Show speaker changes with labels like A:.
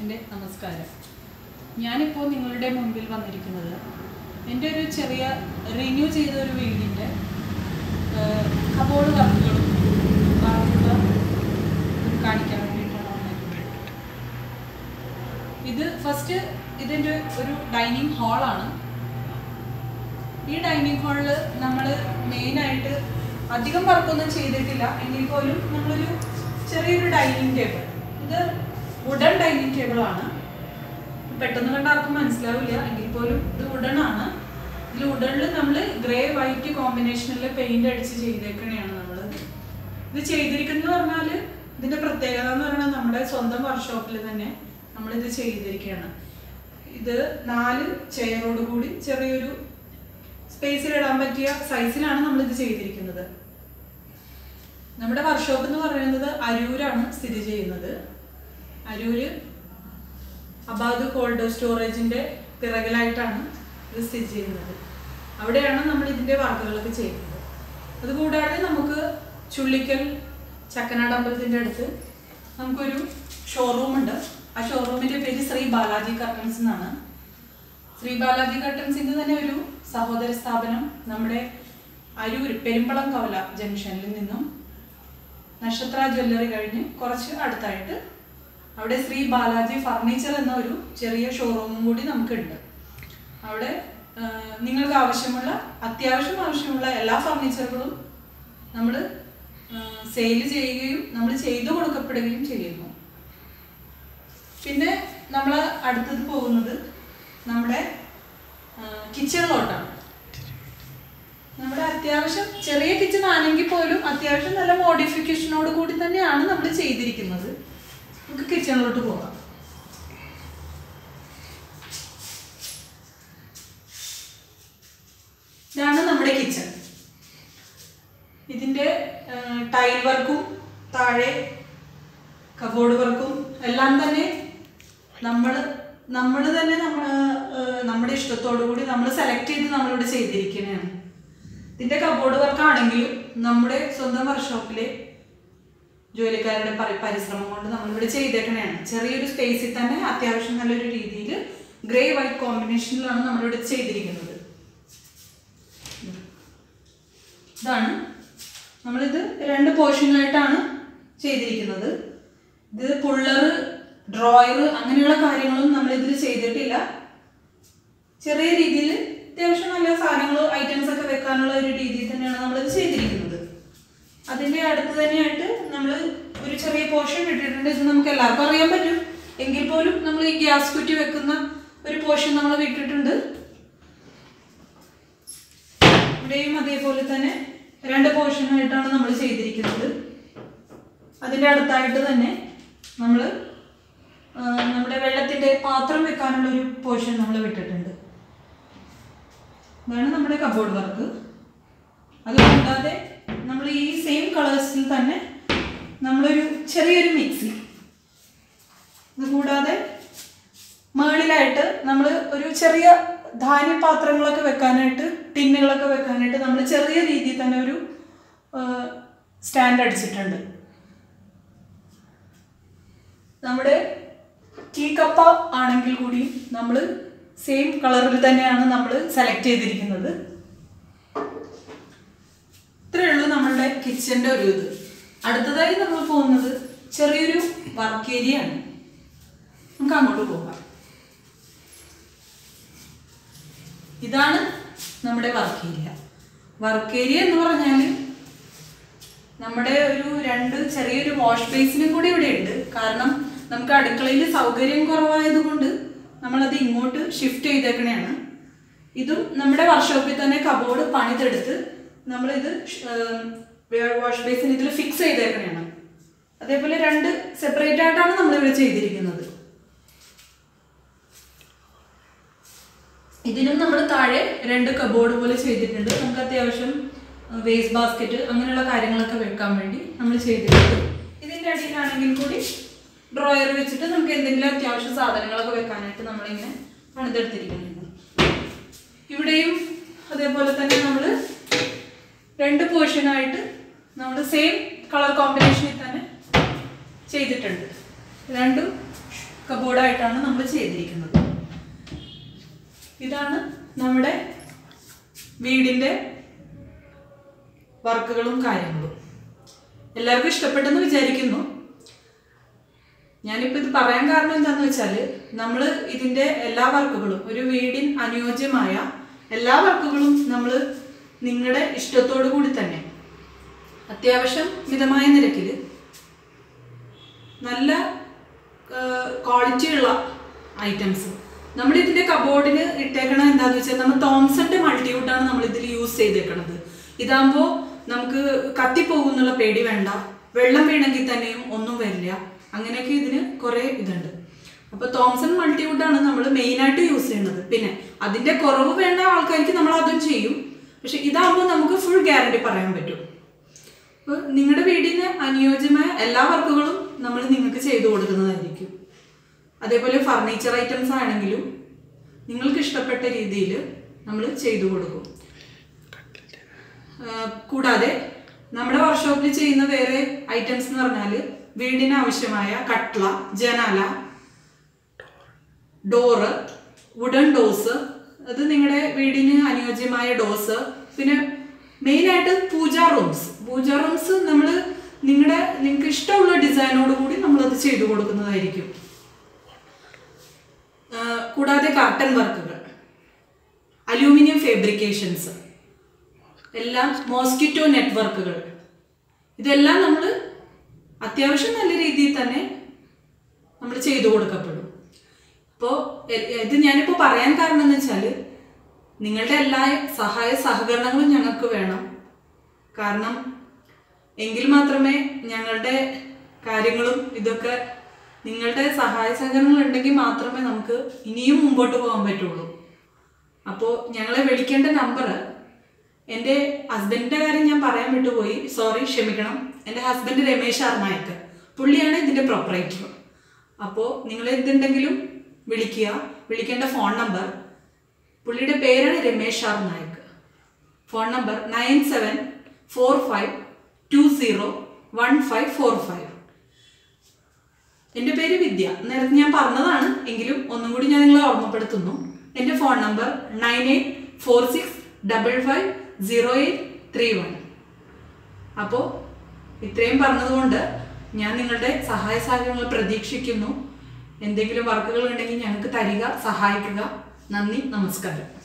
A: എൻ്റെ നമസ്കാരം ഞാനിപ്പോൾ നിങ്ങളുടെ മുമ്പിൽ വന്നിരിക്കുന്നത് എൻ്റെ ഒരു ചെറിയ റിന്യൂ ചെയ്ത ഒരു വീടിൻ്റെ കബോർഡ് വർക്കുകളും ബാക്കിയുള്ള ഇത് കാണിക്കാൻ വേണ്ടിയിട്ടാണ് വന്നിരിക്കുന്നത് ഇത് ഫസ്റ്റ് ഇതിൻ്റെ ഒരു ഡൈനിങ് ഹാളാണ് ഈ ഡൈനിങ് ഹാളിൽ നമ്മൾ മെയിനായിട്ട് അധികം വർക്കൊന്നും ചെയ്തിട്ടില്ല എങ്കിൽ പോലും നമ്മളൊരു ചെറിയൊരു ഡൈനിങ് ടേബിൾ ഇത് വുഡൻ ഡൈനിങ് ടേബിൾ ആണ് പെട്ടെന്ന് കണ്ട ആർക്കും മനസ്സിലാവില്ല എങ്കിൽ പോലും ഇത് വുഡൻ ആണ് ഇതിൽ വുഡനിൽ നമ്മൾ ഗ്രേ വൈറ്റ് കോമ്പിനേഷനിൽ പെയിന്റ് അടിച്ച് ചെയ്തേക്കണെയാണ് നമ്മൾ ഇത് ചെയ്തിരിക്കുന്നത് പറഞ്ഞാൽ ഇതിന്റെ പ്രത്യേകത എന്ന് പറയുന്നത് നമ്മുടെ സ്വന്തം വർക്ക്ഷോപ്പിൽ തന്നെ നമ്മൾ ഇത് ചെയ്തിരിക്കുകയാണ് ഇത് നാല് ചെയറോട് കൂടി ചെറിയൊരു സ്പേസിൽ ഇടാൻ പറ്റിയ സൈസിലാണ് നമ്മൾ ഇത് ചെയ്തിരിക്കുന്നത് നമ്മുടെ വർക്ക്ഷോപ്പ് എന്ന് പറയുന്നത് അരൂരാണ് സ്ഥിതി ചെയ്യുന്നത് അരൂര് അബാദ് കോൾഡ് സ്റ്റോറേജിന്റെ പിറകിലായിട്ടാണ് ഇത് സ്ഥിതി ചെയ്യുന്നത് അവിടെയാണ് നമ്മൾ ഇതിന്റെ വർക്കുകളൊക്കെ ചെയ്യുന്നത് അതുകൂടാതെ നമുക്ക് ചുള്ളിക്കൽ ചക്കനാട് അമ്പലത്തിന്റെ അടുത്ത് നമുക്കൊരു ഷോറൂം ഉണ്ട് ആ ഷോറൂമിന്റെ പേര് ശ്രീ ബാലാജി കർട്ടൻസ് എന്നാണ് ശ്രീ ബാലാജി കർട്ടൻസിന്റെ തന്നെ ഒരു സഹോദര സ്ഥാപനം നമ്മുടെ അരൂർ പെരുമ്പളം കവല ജംഗ്ഷനിൽ നിന്നും നക്ഷത്ര ജ്വല്ലറി കഴിഞ്ഞ് കുറച്ച് അടുത്തായിട്ട് അവിടെ ശ്രീ ബാലാജി ഫർണിച്ചർ എന്ന ഒരു ചെറിയ ഷോറൂമും കൂടി നമുക്കുണ്ട് അവിടെ ആ, നിങ്ങൾക്ക് ആവശ്യമുള്ള അത്യാവശ്യം ആവശ്യമുള്ള എല്ലാ ഫർണിച്ചറുകളും നമ്മൾ സെയിൽ ചെയ്യുകയും നമ്മൾ ചെയ്തു കൊടുക്കപ്പെടുകയും ചെയ്യുന്നു പിന്നെ നമ്മൾ അടുത്തത് പോകുന്നത് നമ്മുടെ കിച്ചണിലോട്ടാണ് നമ്മുടെ അത്യാവശ്യം ചെറിയ കിച്ചൺ ആണെങ്കിൽ പോലും അത്യാവശ്യം നല്ല മോഡിഫിക്കേഷനോട് കൂടി തന്നെയാണ് നമ്മൾ ചെയ്തിരിക്കുന്നത് നമുക്ക് കിച്ചണിലോട്ട് പോകാം ഇതാണ് നമ്മുടെ കിച്ചൺ ഇതിന്റെ ടൈൽ വർക്കും താഴെ കബോർഡ് വർക്കും എല്ലാം തന്നെ നമ്മൾ നമ്മൾ തന്നെ നമ്മ ഏഹ് നമ്മുടെ ഇഷ്ടത്തോടു കൂടി നമ്മൾ സെലക്ട് ചെയ്ത് നമ്മളിവിടെ ചെയ്തിരിക്കുന്നതാണ് ഇതിന്റെ കബോർഡ് വർക്ക് ആണെങ്കിലും നമ്മുടെ സ്വന്തം വർക്ക്ഷോപ്പിലെ ജോലിക്കാരുടെ പരി- പരിശ്രമം കൊണ്ട് നമ്മളിവിടെ ചെയ്തേക്കണതാണ് ചെറിയൊരു സ്പേസിൽ തന്നെ അത്യാവശ്യം നല്ലൊരു രീതിയിൽ ഗ്രേ വൈറ്റ് കോമ്പിനേഷനിലാണ് നമ്മളിവിടെ ചെയ്തിരിക്കുന്നത് ഇതാണ് നമ്മളിത് രണ്ട് പോർഷനായിട്ടാണ് ചെയ്തിരിക്കുന്നത് ഇത് പുള്ളർ ഡ്രോയർ അങ്ങനെയുള്ള കാര്യങ്ങളൊന്നും നമ്മൾ ഇതിൽ ചെയ്തിട്ടില്ല ചെറിയ രീതിയിൽ അത്യാവശ്യം നല്ല സാധനങ്ങൾ ഐറ്റംസ് ഒക്കെ വെക്കാനുള്ള ഒരു രീതിയിൽ തന്നെയാണ് നമ്മളിത് ചെയ്തിരിക്കുന്നത് അതിന്റെ അടുത്ത് തന്നെയായിട്ട് നമ്മൾ ഒരു ചെറിയ പോർഷൻ ഇട്ടിട്ടുണ്ട് ഇത് നമുക്ക് എല്ലാവർക്കും അറിയാൻ പറ്റും എങ്കിൽ പോലും നമ്മൾ ഈ ഗ്യാസ് കുറ്റി വെക്കുന്ന ഒരു പോർഷൻ നമ്മൾ വിട്ടിട്ടുണ്ട് ഇവിടെയും അതേപോലെ തന്നെ രണ്ട് പോർഷനായിട്ടാണ് നമ്മൾ ചെയ്തിരിക്കുന്നത് അതിൻ്റെ അടുത്തായിട്ട് തന്നെ നമ്മൾ നമ്മുടെ വെള്ളത്തിൻ്റെ പാത്രം വെക്കാനുള്ള ഒരു പോർഷൻ നമ്മൾ വിട്ടിട്ടുണ്ട് ഇതാണ് നമ്മുടെ കബോർഡ് വർക്ക് അതുകൂടാതെ നമ്മൾ ഈ സെയിം കളേഴ്സിൽ തന്നെ നമ്മളൊരു ചെറിയൊരു മിക്സി ഇത് കൂടാതെ മേളിലായിട്ട് നമ്മൾ ഒരു ചെറിയ ധാന്യപാത്രങ്ങളൊക്കെ വെക്കാനായിട്ട് ടിന്നുകളൊക്കെ വെക്കാനായിട്ട് നമ്മൾ ചെറിയ രീതിയിൽ തന്നെ ഒരു സ്റ്റാൻഡ് അടിച്ചിട്ടുണ്ട് നമ്മുടെ ടീ കപ്പ ആണെങ്കിൽ കൂടി നമ്മൾ സെയിം കളറിൽ തന്നെയാണ് നമ്മൾ സെലക്ട് ചെയ്തിരിക്കുന്നത് ഇത്രയേ ഉള്ളൂ നമ്മളുടെ കിച്ചൻ്റെ ഒരു ഇത് അടുത്തതായി നമ്മൾ പോകുന്നത് ചെറിയൊരു വർക്ക് ഏരിയ ആണ് നമുക്ക് അങ്ങോട്ട് പോകാം ഇതാണ് നമ്മുടെ വർക്ക് ഏരിയ വർക്ക് ഏരിയ എന്ന് പറഞ്ഞാൽ നമ്മുടെ ഒരു രണ്ട് ചെറിയൊരു വാഷ് ബേസിനും കൂടി ഇവിടെ ഉണ്ട് കാരണം നമുക്ക് അടുക്കളയിൽ സൗകര്യം കുറവായതുകൊണ്ട് നമ്മളത് ഇങ്ങോട്ട് ഷിഫ്റ്റ് ചെയ്തേക്കണെയാണ് ഇതും നമ്മുടെ വർക്ക്ഷോപ്പിൽ തന്നെ കബോർഡ് പണിതെടുത്ത് നമ്മളിത് വാഷ് ബേസിൻ ഇതിൽ ഫിക്സ് ചെയ്തേക്കണെയാണ് അതേപോലെ രണ്ട് സെപ്പറേറ്റ് ആയിട്ടാണ് നമ്മളിവിടെ ചെയ്തിരിക്കുന്നത് ഇതിനും നമ്മൾ താഴെ രണ്ട് കബോർഡ് പോലെ ചെയ്തിട്ടുണ്ട് നമുക്ക് അത്യാവശ്യം വേസ്റ്റ് ബാസ്ക്കറ്റ് അങ്ങനെയുള്ള കാര്യങ്ങളൊക്കെ വെക്കാൻ വേണ്ടി നമ്മൾ ചെയ്തിട്ടുണ്ട് ഇതിൻ്റെ അടിയിലാണെങ്കിൽ കൂടി ഡ്രോയർ വെച്ചിട്ട് നമുക്ക് എന്തെങ്കിലും അത്യാവശ്യ സാധനങ്ങളൊക്കെ വെക്കാനായിട്ട് നമ്മളിങ്ങനെ പണിതെടുത്തിരിക്കുന്നുണ്ട് ഇവിടെയും അതേപോലെ തന്നെ നമ്മൾ രണ്ട് പോർഷനായിട്ട് നമ്മൾ സെയിം കളർ കോമ്പിനേഷനിൽ തന്നെ ചെയ്തിട്ടുണ്ട് രണ്ടും കബോർഡായിട്ടാണ് നമ്മൾ ചെയ്തിരിക്കുന്നത് ഇതാണ് നമ്മുടെ വീടിൻ്റെ വർക്കുകളും കാര്യങ്ങളും എല്ലാവർക്കും ഇഷ്ടപ്പെട്ടെന്ന് വിചാരിക്കുന്നു ഞാനിപ്പോൾ ഇത് പറയാൻ കാരണം എന്താണെന്ന് വെച്ചാൽ നമ്മൾ ഇതിൻ്റെ എല്ലാ വർക്കുകളും ഒരു വീടിൻ അനുയോജ്യമായ എല്ലാ വർക്കുകളും നമ്മൾ നിങ്ങളുടെ ഇഷ്ടത്തോടു കൂടി തന്നെ അത്യാവശ്യം മിതമായ നിരക്കിൽ നല്ല ക്വാളിറ്റി ഉള്ള ഐറ്റംസ് നമ്മൾ ഇതിന്റെ കബോർഡിന് ഇട്ടേക്കണത് എന്താന്ന് വെച്ചാൽ നമ്മൾ തോംസന്റെ മൾട്ടിവുഡാണ് നമ്മൾ ഇതിൽ യൂസ് ചെയ്തേക്കണത് ഇതാകുമ്പോൾ നമുക്ക് കത്തിപ്പോകുന്നുള്ള പേടി വേണ്ട വെള്ളം വീണെങ്കിൽ തന്നെയും ഒന്നും വരില്ല അങ്ങനെയൊക്കെ ഇതിന് കുറേ ഇതുണ്ട് അപ്പോൾ തോംസൺ മൾട്ടിവുഡാണ് നമ്മൾ മെയിനായിട്ട് യൂസ് ചെയ്യുന്നത് പിന്നെ അതിന്റെ കുറവ് വേണ്ട ആൾക്കാർക്ക് നമ്മൾ അതും ചെയ്യും പക്ഷെ ഇതാകുമ്പോൾ നമുക്ക് ഫുൾ ഗ്യാരണ്ടി പറയാൻ പറ്റും അപ്പോൾ നിങ്ങളുടെ വീടിന് അനുയോജ്യമായ എല്ലാ വർക്കുകളും നമ്മൾ നിങ്ങൾക്ക് ചെയ്തു കൊടുക്കുന്നതായിരിക്കും അതേപോലെ ഫർണിച്ചർ ഐറ്റംസ് ആണെങ്കിലും നിങ്ങൾക്ക് ഇഷ്ടപ്പെട്ട രീതിയിൽ നമ്മൾ ചെയ്തു കൊടുക്കും ആ, കൂടാതെ നമ്മുടെ വർക്ക്ഷോപ്പിൽ ചെയ്യുന്ന വേറെ ഐറ്റംസ് എന്ന് പറഞ്ഞാൽ വീടിന് ആവശ്യമായ കട്ട്ള ജനാല ഡോറ് വുഡൻ ഡോസ് അത് നിങ്ങളുടെ വീടിന് അനുയോജ്യമായ ഡോസ് പിന്നെ മെയിനായിട്ട് പൂജാ റൂംസ് പൂജാ റൂംസ് നമ്മൾ നിങ്ങളുടെ നിങ്ങൾക്ക് ഇഷ്ടമുള്ള ഡിസൈനോട് കൂടി നമ്മളത് ചെയ്തു കൊടുക്കുന്നതായിരിക്കും ആ, കൂടാതെ കർട്ടൻ വർക്കുകൾ അലൂമിനിയം ഫേബ്രിക്കേഷൻസ് എല്ലാം മോസ്കിറ്റോ നെറ്റ്വർക്കുകൾ ഇതെല്ലാം നമ്മൾ അത്യാവശ്യം നല്ല രീതിയിൽ തന്നെ നമ്മൾ ചെയ്തു കൊടുക്കപ്പെടും അപ്പോൾ ഇത് ഞാനിപ്പോൾ പറയാൻ കാരണം എന്ന് വെച്ചാൽ നിങ്ങളുടെ എല്ലാ സഹായ സഹകരണങ്ങളും ഞങ്ങൾക്ക് വേണം കാരണം എങ്കിൽ മാത്രമേ ഞങ്ങളുടെ കാര്യങ്ങളും ഇതൊക്കെ നിങ്ങളുടെ സഹായ സഹകരണങ്ങൾ ഉണ്ടെങ്കിൽ മാത്രമേ നമുക്ക് ഇനിയും മുമ്പോട്ട് പോകാൻ പറ്റുള്ളൂ അപ്പോൾ ഞങ്ങളെ വിളിക്കേണ്ട നമ്പർ എൻ്റെ ഹസ്ബൻഡിൻ്റെ കാര്യം ഞാൻ പറയാൻ വിട്ടുപോയി സോറി ക്ഷമിക്കണം എൻ്റെ ഹസ്ബൻഡ് രമേശ് ആർ നായക്ക് പുള്ളിയാണ് ഇതിൻ്റെ പ്രൊപ്പറേറ്റർ അപ്പോൾ നിങ്ങൾ എന്തുണ്ടെങ്കിലും വിളിക്കുക വിളിക്കേണ്ട ഫോൺ നമ്പർ പുള്ളിയുടെ പേരാണ് Ramesh R Nayak phone number nine seven four five two zero one five four five എൻ്റെ പേര് വിദ്യ നേരത്തെ ഞാൻ പറഞ്ഞതാണ് എങ്കിലും ഒന്നും കൂടി ഞാൻ നിങ്ങളെ ഓർമ്മപ്പെടുത്തുന്നു എൻ്റെ phone number nine eight four six double five zero eight three one അപ്പോൾ ഇത്രയും പറഞ്ഞതുകൊണ്ട് ഞാൻ നിങ്ങളുടെ സഹായ സഹകരണങ്ങൾ പ്രതീക്ഷിക്കുന്നു എന്തെങ്കിലും വർക്കുകൾ ഉണ്ടെങ്കിൽ ഞങ്ങൾക്ക് തരിക സഹായിക്കുക നന്ദി നമസ്കാരം